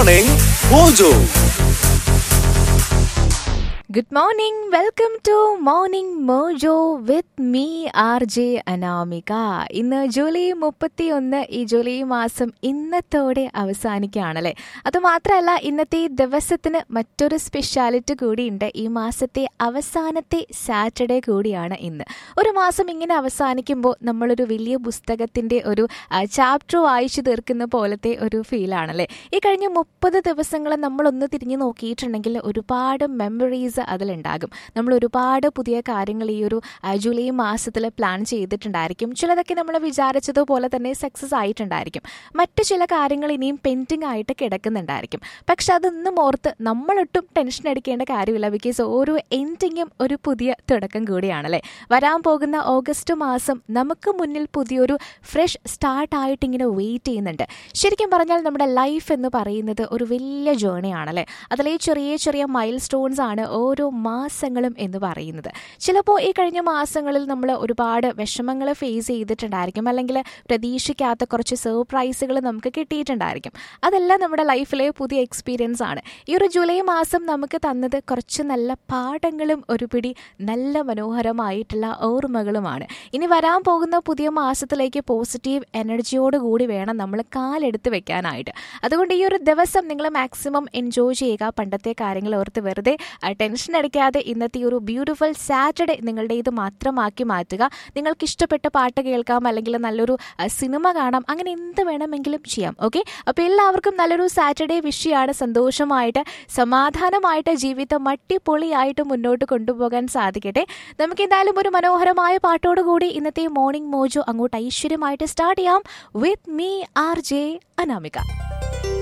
Morning Mojo. Good morning welcome to Morning Mojo with me R J Anamika ഇന്ന് July മുപ്പത്തി ഒന്ന് ഈ July മാസം ഇന്നത്തോടെ അവസാനിക്കുകയാണല്ലേ അതുമാത്രമല്ല ഇന്നത്തെ ഈ ദിവസത്തിന് മറ്റൊരു സ്പെഷ്യാലിറ്റി കൂടിയുണ്ട് ഈ മാസത്തെ അവസാനത്തെ സാറ്റർഡേ കൂടിയാണ് ഇന്ന് ഒരു മാസം ഇങ്ങനെ അവസാനിക്കുമ്പോൾ നമ്മളൊരു വലിയ പുസ്തകത്തിൻ്റെ ഒരു ചാപ്റ്റർ വായിച്ചു തീർക്കുന്ന പോലത്തെ ഒരു ഫീലാണല്ലേ ഈ കഴിഞ്ഞ മുപ്പത് ദിവസങ്ങൾ നമ്മളൊന്ന് തിരിഞ്ഞു നോക്കിയിട്ടുണ്ടെങ്കിൽ ഒരുപാട് മെമ്മറീസ് അതിലുണ്ടാകും നമ്മൾ ഒരുപാട് പുതിയ കാര്യങ്ങൾ ഈ ഒരു ആ, ജൂലൈ മാസത്തിൽ പ്ലാൻ ചെയ്തിട്ടുണ്ടായിരിക്കും ചിലതൊക്കെ നമ്മൾ വിചാരിച്ചതുപോലെ തന്നെ സക്സസ് ആയിട്ടുണ്ടായിരിക്കും മറ്റു ചില കാര്യങ്ങൾ ഇനിയും പെൻഡിങ് ആയിട്ട് കിടക്കുന്നുണ്ടായിരിക്കും പക്ഷെ അതൊന്നും ഓർത്ത് നമ്മളൊട്ടും ടെൻഷൻ അടിക്കേണ്ട കാര്യമില്ല ബിക്കോസ് ഓരോ എൻഡിങ്ങും ഒരു പുതിയ തുടക്കം കൂടിയാണല്ലേ വരാൻ പോകുന്ന ഓഗസ്റ്റ് മാസം നമുക്ക് മുന്നിൽ പുതിയൊരു ഫ്രഷ് സ്റ്റാർട്ട് ആയിട്ട് ഇങ്ങനെ വെയിറ്റ് ചെയ്യുന്നുണ്ട് ശരിക്കും പറഞ്ഞാൽ നമ്മുടെ ലൈഫ് എന്ന് പറയുന്നത് ഒരു വലിയ ജേണിയാണല്ലേ അതിലെ ചെറിയ ചെറിയ മൈൽ സ്റ്റോൺസ് ആണ് ഓരോ മാസങ്ങളും എന്ന് പറയുന്നത് ചിലപ്പോൾ ഈ കഴിഞ്ഞ മാസങ്ങളിൽ നമ്മൾ ഒരുപാട് വിഷമങ്ങൾ ഫേസ് ചെയ്തിട്ടുണ്ടായിരിക്കും അല്ലെങ്കിൽ പ്രതീക്ഷിക്കാത്ത കുറച്ച് സർപ്രൈസുകൾ നമുക്ക് കിട്ടിയിട്ടുണ്ടായിരിക്കും അതെല്ലാം നമ്മുടെ ലൈഫിലെ പുതിയ എക്സ്പീരിയൻസ് ആണ് ഈ ഒരു ജൂലൈ മാസം നമുക്ക് തന്നത് കുറച്ച് നല്ല പാഠങ്ങളും ഒരു പിടി നല്ല മനോഹരമായിട്ടുള്ള ഓർമ്മകളുമാണ് ഇനി വരാൻ പോകുന്ന പുതിയ മാസത്തിലേക്ക് പോസിറ്റീവ് എനർജിയോട് കൂടി വേണം നമ്മൾ കാലെടുത്ത് വെക്കാനായിട്ട് അതുകൊണ്ട് ഈ ഒരു ദിവസം നിങ്ങൾ മാക്സിമം എൻജോയ് ചെയ്യുക പണ്ടത്തെ കാര്യങ്ങൾ ഓർത്ത് വെറുതെ ടെൻഷൻ അടിക്കാതെ ഇന്നത്തെ ഈ ഒരു ബ്യൂട്ടിഫുൾ സാറ്റർഡേ നിങ്ങളുടേത് മാത്രമാക്കി മാറ്റുക നിങ്ങൾക്ക് ഇഷ്ടപ്പെട്ട പാട്ട് കേൾക്കാം അല്ലെങ്കിൽ നല്ലൊരു ആ, സിനിമ കാണാം അങ്ങനെ എന്ത് വേണമെങ്കിലും ചെയ്യാം ഓക്കെ അപ്പോൾ എല്ലാവർക്കും നല്ലൊരു സാറ്റർഡേ വിഷയമാണ് സന്തോഷമായിട്ട് സമാധാനമായിട്ട് ജീവിതം അടിപൊളിയായിട്ട് മുന്നോട്ട് കൊണ്ടുപോകാൻ സാധിക്കട്ടെ നമുക്ക് എന്തായാലും ഒരു മനോഹരമായ പാട്ടോടുകൂടി ഇന്നത്തെ മോർണിംഗ് മോജോ അങ്ങോട്ട് ഐശ്വര്യമായിട്ട് സ്റ്റാർട്ട് ചെയ്യാം with me R J Anamika